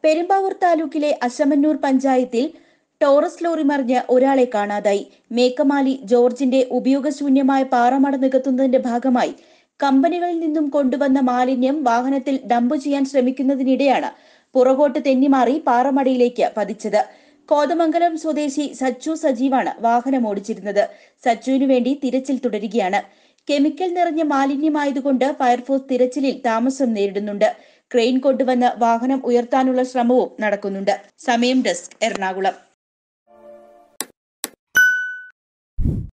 പെരുമ്പാവൂർ താലൂക്കിലെ അശമന്നൂർ പഞ്ചായത്തിൽ Taurus lorry മറിഞ്ഞ് ഒരാളെ കാണാതായി മേക്കമാലി ജോർജിന്റെ ഉപയോഗശൂന്യമായ പാറമട നികത്തുന്നതിന്റെ ഭാഗമായി കമ്പനികളിൽ നിന്നും കൊണ്ടുവന്ന മാലിന്യം വാഹനത്തിൽ ഡംപ് ചെയ്യാൻ ശ്രമിക്കുന്നതിനിടെയാണ് പുറകോട്ട് തെന്നിമാറി പാറമടയിലേക്ക് പതിച്ചത് കോതമംഗലം സ്വദേശി സച്ചു സജീവാണ് വാഹനം ഓടിച്ചിരുന്നത് സച്ചുവിനു വേണ്ടി തിരച്ചിൽ തുടരുകയാണ് കെമിക്കൽ നിറഞ്ഞ മാലിന്യമായതുകൊണ്ട് ഫയർഫോഴ്സ് തിരച്ചിലിൽ താമസം നേരിടുന്നുണ്ട് ക്രെയിൻ കൊണ്ടുവന്ന് വാഹനം ഉയർത്താനുള്ള ശ്രമവും നടക്കുന്നുണ്ട് സമയം ഡെസ്ക് എറണാകുളം